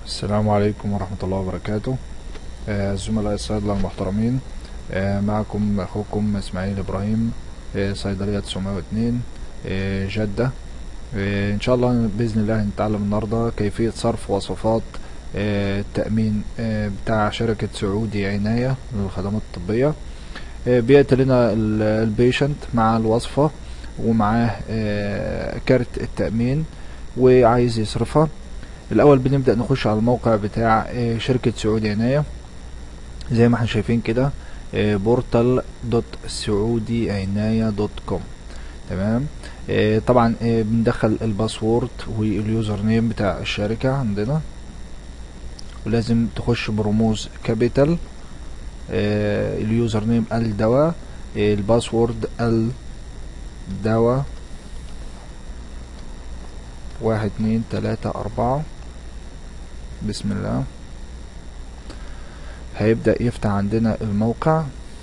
السلام عليكم ورحمة الله وبركاته آه، زملاء الصيادلة المحترمين آه، معكم أخوكم إسماعيل إبراهيم آه، صيدلية 902 آه، جدة آه، إن شاء الله بإذن الله هنتعلم النهاردة كيفية صرف وصفات آه، التأمين آه، بتاع شركة سعودي عناية للخدمات الطبية آه، بيأتي لنا ال- البيشنت مع الوصفة ومعاه آه، كارت التأمين وعايز يصرفها الاول بنبدا نخش على الموقع بتاع آه، شركه سعودي عنايه زي ما احنا شايفين كده بورتال دوت سعودي عنايه دوت كوم تمام آه، طبعا آه، بندخل الباسورد واليوزر نيم بتاع الشركه عندنا ولازم تخش برموز كابيتال آه، اليوزر نيم الدواء آه، الباسورد الدواء واحد اتنين تلاتة أربعة بسم الله هيبدأ يفتح عندنا الموقع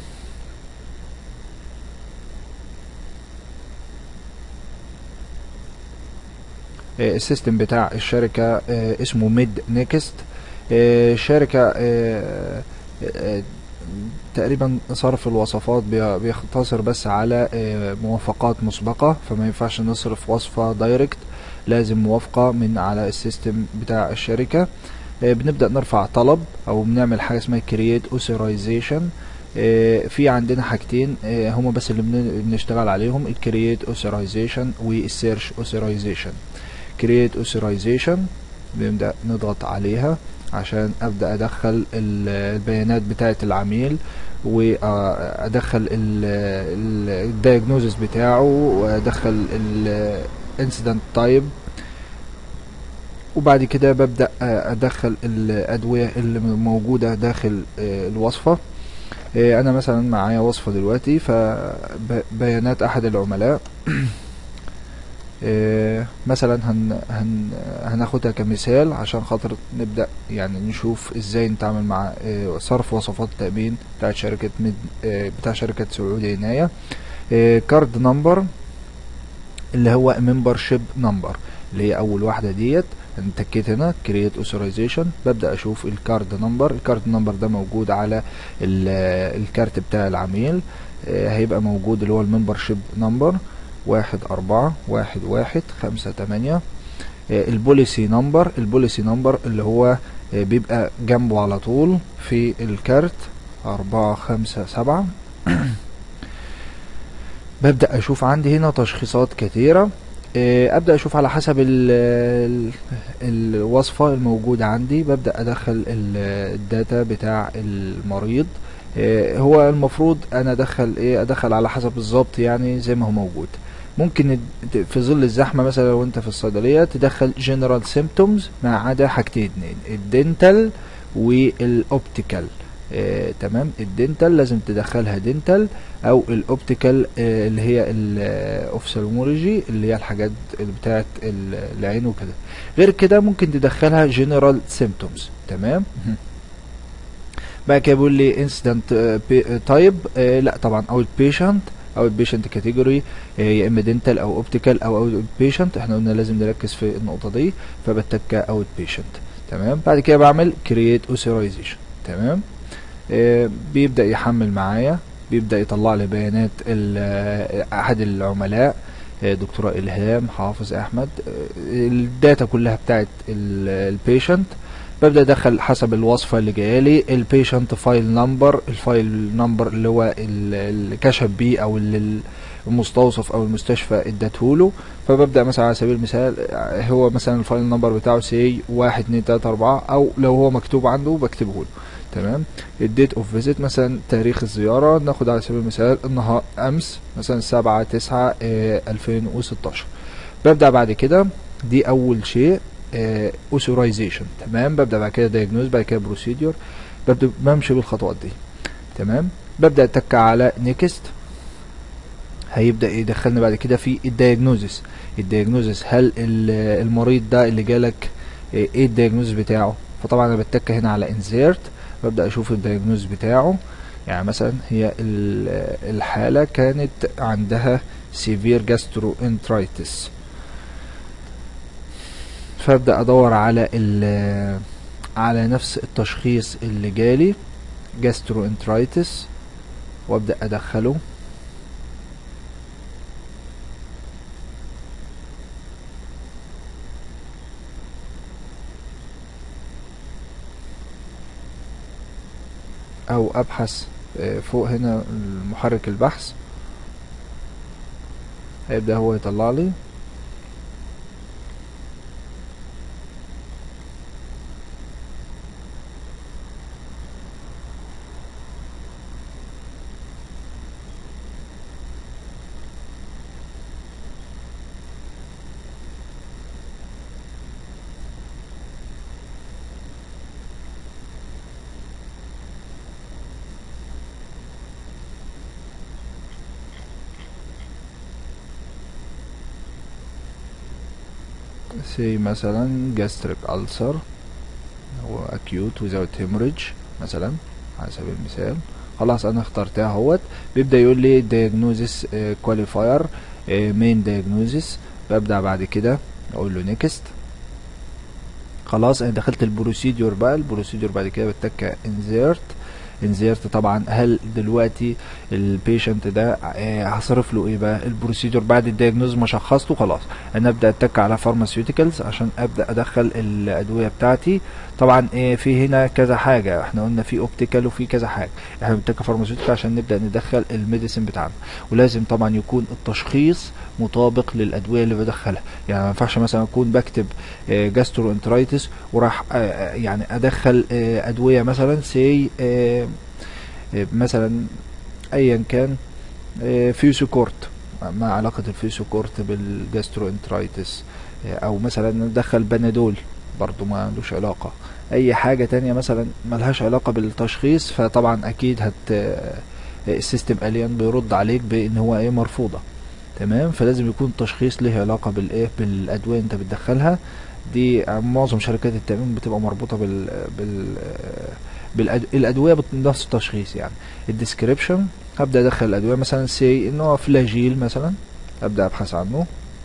آه، السيستم بتاع الشركة آه، اسمه ميد نيكست الشركة آه، آه، تقريبا صرف الوصفات بي- بيختصر بس على آه، موافقات مسبقة فما ينفعش نصرف وصفة دايركت لازم موافقة من على السيستم بتاع الشركة آه، بنبدأ نرفع طلب او بنعمل حاجة اسمها create authorization آه، في عندنا حاجتين آه، هما بس اللي بن- بنشتغل عليهم ال create authorization وال search authorization create authorization بنبدأ نضغط عليها عشان ابدا ادخل ال- البيانات بتاعه العميل وادخل الدايجنوزس بتاعه وادخل الانسيدنت تايب وبعد كده ببدا ادخل الادويه اللي موجوده داخل آه، الوصفه آه، انا مثلا معايا وصفه دلوقتي فبيانات احد العملاء آه، مثلا هن هن هناخدها كمثال عشان خاطر نبدأ يعني نشوف ازاي نتعامل مع آه، صرف وصفات التأمين بتاعت شركة ميد آه، بتاع شركة سعودي عناية كارد نمبر اللي هو ممبرشيب نمبر اللي هي اول واحدة ديت انتكيت هنا كرييت اوثرايزيشن ببدأ اشوف الكارد نمبر الكارد نمبر ده موجود على ال- الكارت بتاع العميل آه، هيبقى موجود اللي هو الممبرشيب نمبر واحد أربعة واحد واحد خمسة تمانية آه، البوليسي نمبر البوليسي نمبر اللي هو آه، بيبقى جنبه على طول في الكارت أربعة خمسة سبعة ببدأ أشوف عندي هنا تشخيصات كتيرة آه، أبدأ أشوف على حسب ال ال الوصفة الموجودة عندي ببدأ أدخل ال- الداتا بتاع المريض آه، هو المفروض أنا أدخل إيه أدخل على حسب بالظبط يعني زي ما هو موجود ممكن اد- في ظل الزحمة مثلا لو انت في الصيدلية تدخل جنرال سيمتومز ما عدا حاجتين اتنين الدنتال والاوبتيكال آه، تمام الدنتال لازم تدخلها دنتال او الاوبتيكال آه، اللي هي الاوفثالمولوجي اللي هي الحاجات اللي بتاعت ال- العين وكده غير كده ممكن تدخلها جنرال سيمتومز تمام مهم. بعد كده بيقول لي انسيدنت تايب لا طبعا اوت بيشنت اوت بيشنت كاتيجوري يا اما دنتال او اوبتيكال او اوت بيشنت احنا قلنا لازم نركز في النقطه دي فبتك اوت بيشنت تمام بعد كده بعمل كرييت اوثرايزيشن تمام آه، بيبدا يحمل معايا بيبدا يطلع لي بيانات ال- آه، احد العملاء آه، دكتوره الهام حافظ احمد آه، الداتا كلها بتاعت البيشنت ببدا ادخل حسب الوصفه اللي جايه لي البيشنت فايل نمبر الفايل نمبر اللي هو ال- اللي كشف بيه او اللي المستوصف او المستشفى ادته فببدا مثلا على سبيل المثال آه، هو مثلا الفايل نمبر بتاعه سي واحد اتنين تلاته اربعه او لو هو مكتوب عنده بكتبه له تمام الديت اوف فيزيت مثلا تاريخ الزيارة ناخد على سبيل المثال النهار امس مثلا سبعة تسعة الفين وستاشر ببدأ بعد كده دي اول شيء اوثورايزيشن تمام ببدأ بعد كده دايجنوز بعد كده بروسيدور ببدأ بمشي بالخطوات دي تمام ببدأ اتك على نيكست هيبدأ يدخلني بعد كده في الدايجنوزس الدايجنوزس هل ال- المريض ده اللي جالك آه، ايه الدايجنوز بتاعه فطبعا انا بتك هنا على انسيرت ببدأ اشوف الدايجنوز بتاعه يعني مثلا هي ال- الحالة كانت عندها سيفير جاستروانترايتس فابدأ ادور على ال على نفس التشخيص اللي جالي جاستروانترايتس وابدأ ادخله او ابحث آه، فوق هنا محرك البحث هيبدأ هو يطلع لي سي مثلا gastric ulcer هو acute without hemorrhage مثلا على سبيل المثال خلاص انا اخترتها اهوت بيبدا يقول لي diagnosis آه، qualifier آه، main diagnosis ببدا بعد كده اقول له next خلاص انا دخلت البروسيدور بقى البروسيدور بعد كده بتك insert انزيرت طبعا هل دلوقتي البيشنت ده آه، هصرف له ايه بقى البروسيدور بعد الدياجنوز ما شخصته خلاص انا ابدا اتك على فارماسيوتيكالز عشان ابدا ادخل الادويه بتاعتي طبعا ايه في هنا كذا حاجه احنا قلنا في اوبتيكال وفي كذا حاجه احنا بنتك فارماسيوتيكال عشان نبدا ندخل الميديسين بتاعنا ولازم طبعا يكون التشخيص مطابق للادويه اللي بدخلها يعني ما ينفعش مثلا اكون بكتب جاسترو انترايتس وراح آه، آه، يعني ادخل آه، ادويه مثلا سي مثلا ايا كان آه، فيوسوكورت ما علاقة الفيوسوكورت بالجاسترو انترايتس آه، او مثلا ندخل بنادول برضو ما عندوش علاقة اي حاجة تانية مثلا ملهاش علاقة بالتشخيص فطبعا اكيد هت آه، السيستم الين بيرد عليك بان هو ايه مرفوضة تمام فلازم يكون التشخيص له علاقة بالايه بالادوية انت بتدخلها دي معظم شركات التأمين بتبقى مربوطة بال بال بالادويه بنفس التشخيص يعني الديسكريبشن هبدا ادخل الادويه مثلا سي ان هو فلاجيل مثلا ابدا ابحث عنه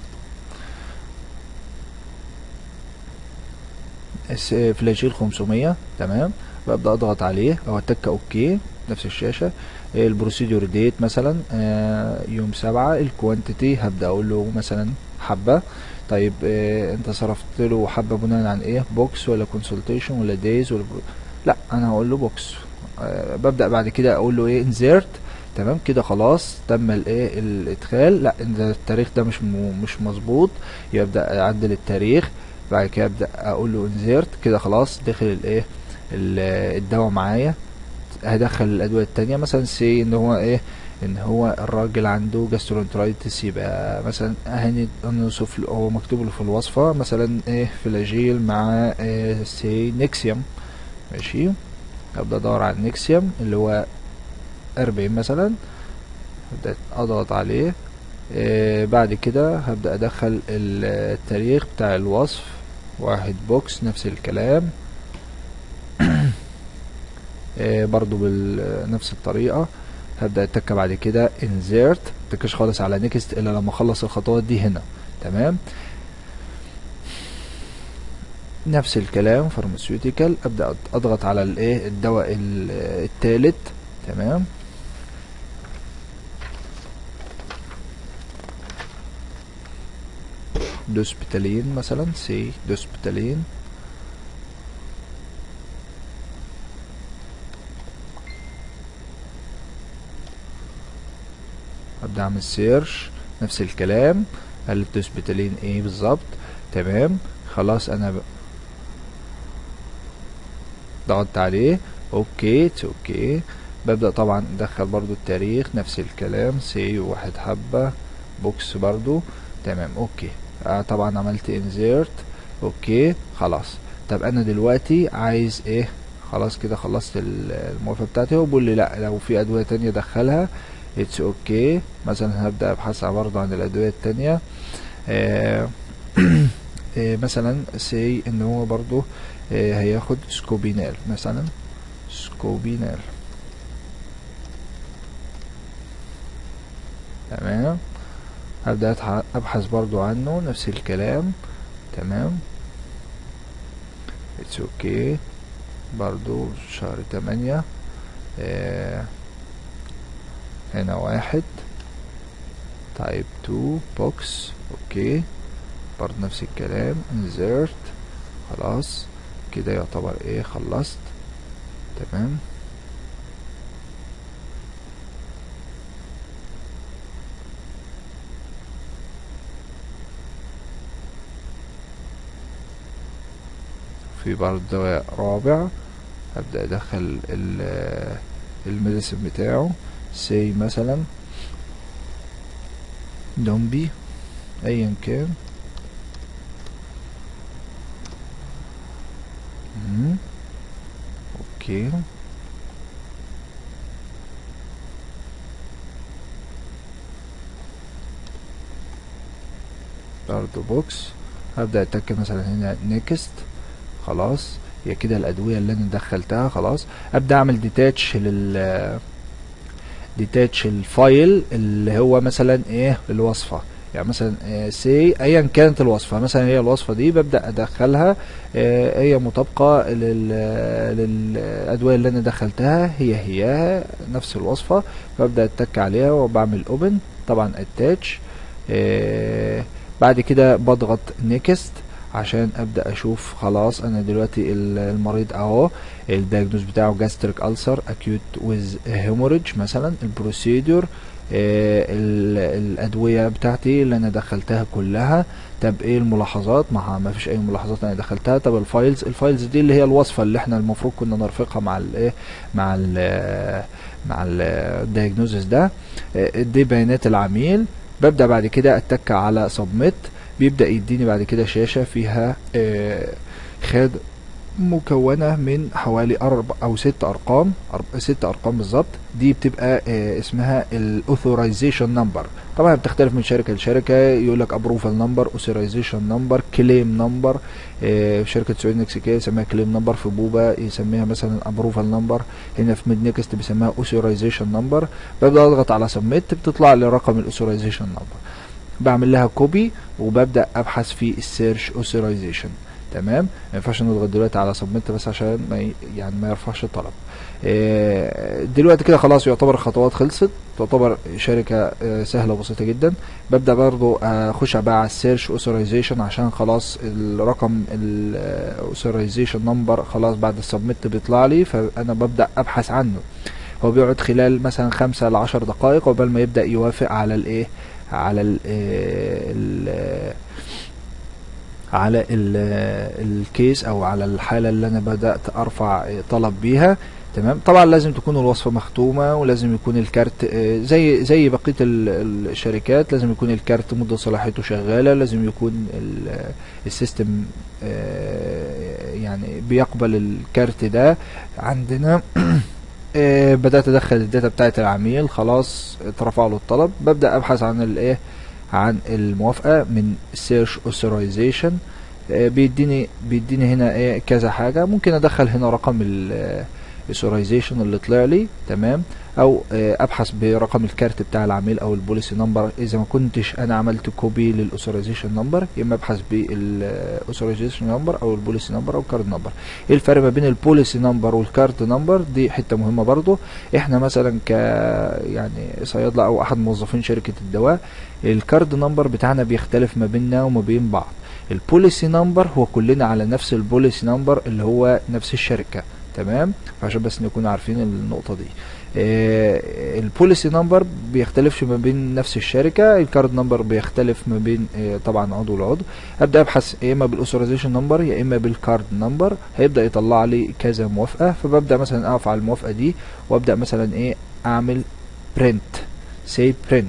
اس- فلاجيل 500 تمام ببدا اضغط عليه او اتك اوكي نفس الشاشه البروسيدور ديت مثلا آه، يوم سبعة الكوانتيتي هبدا اقول له مثلا حبه طيب آه، انت صرفت له حبه بناء عن ايه بوكس ولا كونسلتيشن ولا دايز ولا برو... لا انا هقول له بوكس آه، ببدا بعد كده اقول له ايه انزيرت تمام كده خلاص تم الايه الادخال لا إن ده التاريخ ده مش م- مش مظبوط يبدا اعدل التاريخ بعد كده ابدا اقول له انزيرت كده خلاص دخل الايه ال- الدواء معايا هدخل الادويه التانية مثلا سي ان هو ايه ان هو الراجل عنده جاسترونترايتس يبقى مثلا هني نوصف له- هو مكتوب له في الوصفه مثلا ايه فلاجيل مع إيه سي نيكسيوم ماشي ابدا ادور على النيكسيوم اللي هو 40 مثلا ابدا اضغط عليه آه بعد كده هبدا ادخل ال- التاريخ بتاع الوصف واحد بوكس نفس الكلام آه برضو بنفس الطريقة هبدأ اتك بعد كده insert متكش خالص على next الا لما اخلص الخطوات دي هنا تمام نفس الكلام فارماسيوتيكال ابدا اضغط على الايه الدواء ال- التالت تمام دوسبتالين مثلا سي دوسبتالين ابدا اعمل سيرش نفس الكلام هل الدوسبتالين ايه بالظبط تمام خلاص انا ب... ضغطت عليه اوكي اتس اوكي ببدأ طبعا ادخل برضو التاريخ نفس الكلام سي واحد حبة بوكس برضو تمام اوكي آه طبعا عملت انزيرت اوكي خلاص طب انا دلوقتي عايز ايه خلاص كده خلصت ال- الموافقة بتاعتي هو بيقول لي لا لو في ادوية تانية دخلها اتس اوكي مثلا هبدأ ابحث برضو عن الادوية التانية آه آه، مثلا سي ان هو برضو آه، هياخد سكوبينال مثلا سكوبينال تمام هبدأ أتح- ابحث برضو عنه نفس الكلام تمام اتس اوكي برضو شهر تمانية آه هنا واحد تايب تو بوكس اوكي برضو نفس الكلام insert خلاص كده يعتبر ايه خلصت تمام في برضه رابع هبدأ ادخل الميديسن بتاعه سي مثلا دومبي ايا كان مم. اوكي برضه بوكس هبدأ اتك مثلا هنا نيكست خلاص هي كده الادويه اللي انا دخلتها خلاص ابدا اعمل ديتاتش لل ديتاتش الفايل اللي هو مثلا ايه الوصفه يعني مثلا سي ايا كانت الوصفه مثلا هي الوصفه دي ببدا ادخلها آه هي مطابقه لل للادويه اللي انا دخلتها هي هي نفس الوصفه ببدا اتك عليها وبعمل اوبن طبعا اتاتش آه بعد كده بضغط نيكست عشان ابدا اشوف خلاص انا دلوقتي المريض اهو الدايجنوز بتاعه جاستريك ألسر اكيوت ويز هيموريدج مثلا البروسيدور آه الادويه بتاعتي اللي انا دخلتها كلها طب ايه الملاحظات ما ما فيش اي ملاحظات انا دخلتها طب الفايلز الفايلز دي اللي هي الوصفه اللي احنا المفروض كنا نرفقها مع الايه مع ال مع الدايجنوزس ده آه دي بيانات العميل ببدا بعد كده اتك على سبميت بيبدأ يديني بعد كده شاشة فيها آه خد مكونة من حوالي أربع أو ست أرقام أرب... ست أرقام بالظبط دي بتبقى آه اسمها الأوثورايزيشن نمبر طبعا بتختلف من شركة لشركة يقول لك أبروفال نمبر أوثورايزيشن نمبر كليم نمبر آه في شركة سويد نكسيكية يسميها كليم نمبر في بوبا يسميها مثلا أبروفال نمبر هنا في ميد نيكست بيسميها أوثورايزيشن نمبر ببدأ أضغط على سبميت بتطلع لي رقم الأوثورايزيشن نمبر بعمل لها كوبي وببدا ابحث في السيرش اوثرايزيشن تمام ما ينفعش نضغط دلوقتي على سبميت بس عشان ما ي... يعني ما يرفعش الطلب إيه دلوقتي كده خلاص يعتبر الخطوات خلصت تعتبر شركة إيه سهلة وبسيطة جدا ببدأ برضو اخش بقى على السيرش اوثرايزيشن عشان خلاص الرقم الاوثرايزيشن نمبر خلاص بعد السبميت بيطلع لي فانا ببدأ ابحث عنه هو بيقعد خلال مثلا خمسة لعشر دقائق قبل ما يبدأ يوافق على الايه على ال ال على ال الكيس او على الحاله اللي انا بدات ارفع طلب بيها تمام طبعا لازم تكون الوصفه مختومه ولازم يكون الكارت زي زي بقيه الشركات لازم يكون الكارت مده صلاحيته شغاله لازم يكون السيستم يعني بيقبل الكارت ده عندنا بدات ادخل الداتا بتاعت العميل خلاص اترفع له الطلب ببدا ابحث عن الايه عن الموافقه من سيرش اوثرايزيشن بيديني بيديني هنا ايه كذا حاجه ممكن ادخل هنا رقم الاوثرايزيشن اللي طلع لي تمام او ابحث برقم الكارت بتاع العميل او البوليسي نمبر اذا ما كنتش انا عملت كوبي للاوثرايزيشن نمبر يا اما ابحث بالاوثرايزيشن نمبر او البوليسي نمبر او الكارد نمبر ايه الفرق ما بين البوليسي نمبر والكارد نمبر دي حته مهمه برضو احنا مثلا ك يعني صيادله او احد موظفين شركه الدواء الكارد نمبر بتاعنا بيختلف ما بيننا وما بين بعض البوليسي نمبر هو كلنا على نفس البوليسي نمبر اللي هو نفس الشركه تمام فعشان بس نكون عارفين النقطه دي آه البوليسي نمبر بيختلفش ما بين نفس الشركه الكارد نمبر بيختلف ما بين آه طبعا عضو لعضو ابدا ابحث يا اما بالاوثرايزيشن نمبر يا اما بالكارد نمبر هيبدا يطلع لي كذا موافقه فببدا مثلا اقف على الموافقه دي وابدا مثلا ايه اعمل برنت سي برنت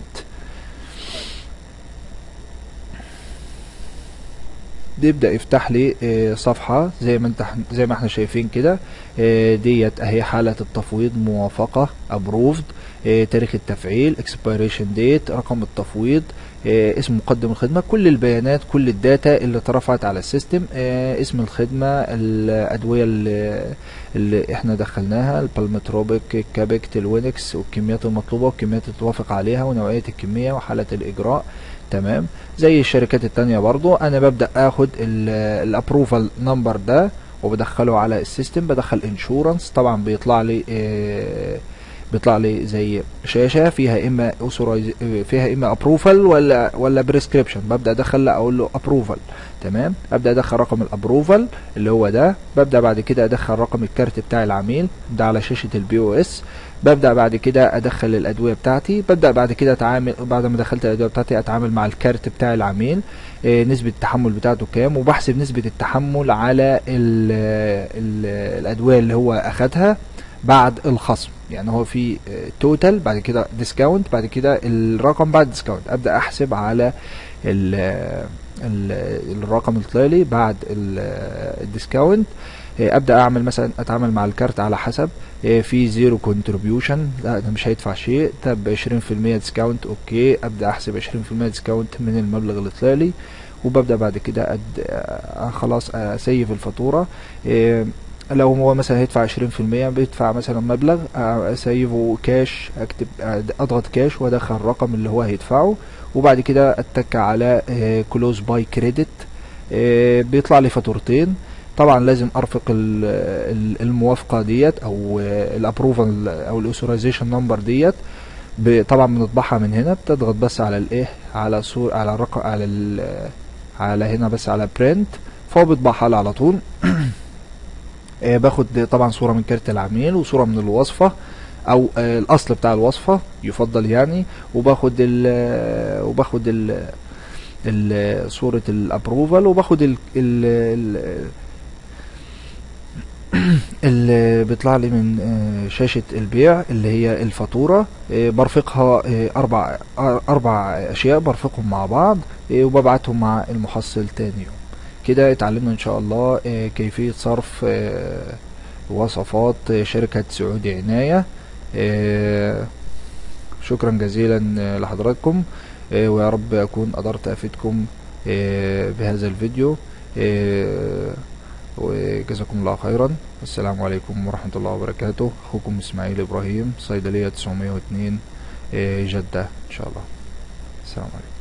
بيبدا يفتح لي صفحه زي ما انت زي ما احنا شايفين كده ديت اهي حاله التفويض موافقه ابروفد تاريخ التفعيل اكسبيريشن ديت رقم التفويض اسم مقدم الخدمه كل البيانات كل الداتا اللي اترفعت على السيستم اسم الخدمه الادويه اللي, اللي احنا دخلناها البالمتروبيك الكابكت الوينكس والكميات المطلوبه والكميات اللي توافق عليها ونوعيه الكميه وحاله الاجراء تمام زي الشركات التانية برضو انا ببدأ اخد الابروفال نمبر ده وبدخله على السيستم بدخل انشورنس طبعا بيطلع لي آه، بيطلع لي زي شاشه فيها اما authorize- آه، فيها اما ابروفال ولا ولا بريسكريبشن ببدا ادخل لا اقول له ابروفال تمام ابدا ادخل رقم الابروفال اللي هو ده ببدا بعد كده ادخل رقم الكارت بتاع العميل ده على شاشه البي او اس ببدا بعد كده ادخل الادويه بتاعتي ببدا بعد كده اتعامل بعد ما دخلت الادويه بتاعتي اتعامل مع الكارت بتاع العميل آه، نسبه التحمل بتاعته كام وبحسب نسبه التحمل على ال ال الادويه اللي هو اخدها بعد الخصم يعني هو في توتال بعد كده ديسكاونت بعد كده الرقم بعد ديسكاونت ابدا احسب على ال ال الرقم اللي طلع لي بعد الديسكاونت ابدا اعمل مثلا اتعامل مع الكارت على حسب إيه، في زيرو كونتريبيوشن لا ده مش هيدفع شيء طب 20% ديسكاونت اوكي ابدا احسب 20% ديسكاونت من المبلغ اللي طلع لي وببدا بعد كده أد... آه، خلاص اسيف الفاتوره إيه، لو هو مثلا هيدفع 20% بيدفع مثلا مبلغ آه، اسيفه كاش اكتب آه، اضغط كاش وادخل الرقم اللي هو هيدفعه وبعد كده اتك على كلوز باي كريدت بيطلع لي فاتورتين طبعا لازم ارفق ال- ال- الموافقه ديت او الابروفال او الاوثرايزيشن نمبر ديت ب- طبعا بنطبعها من هنا بتضغط بس على الايه على صور على الرقم على ال- على هنا بس على برنت فهو بيطبعها لي على طول آه، باخد طبعا صورة من كارت العميل وصورة من الوصفة او آه، الاصل بتاع الوصفة يفضل يعني وباخد ال وباخد ال ال- صورة الابروفال وباخد ال ال ال اللي بيطلع لي من آه، شاشة البيع اللي هي الفاتورة آه، برفقها آه، أربع آه، أربع أشياء برفقهم مع بعض آه، وببعتهم مع المحصل تاني يوم كده اتعلمنا إن شاء الله آه، كيفية صرف آه، وصفات آه، شركة سعودي عناية آه، شكرا جزيلا آه، لحضراتكم آه، ويا رب أكون قدرت أفيدكم آه، بهذا الفيديو آه، وجزاكم الله خيرا السلام عليكم ورحمة الله وبركاته أخوكم إسماعيل إبراهيم صيدلية 902 آه، جدة إن شاء الله السلام عليكم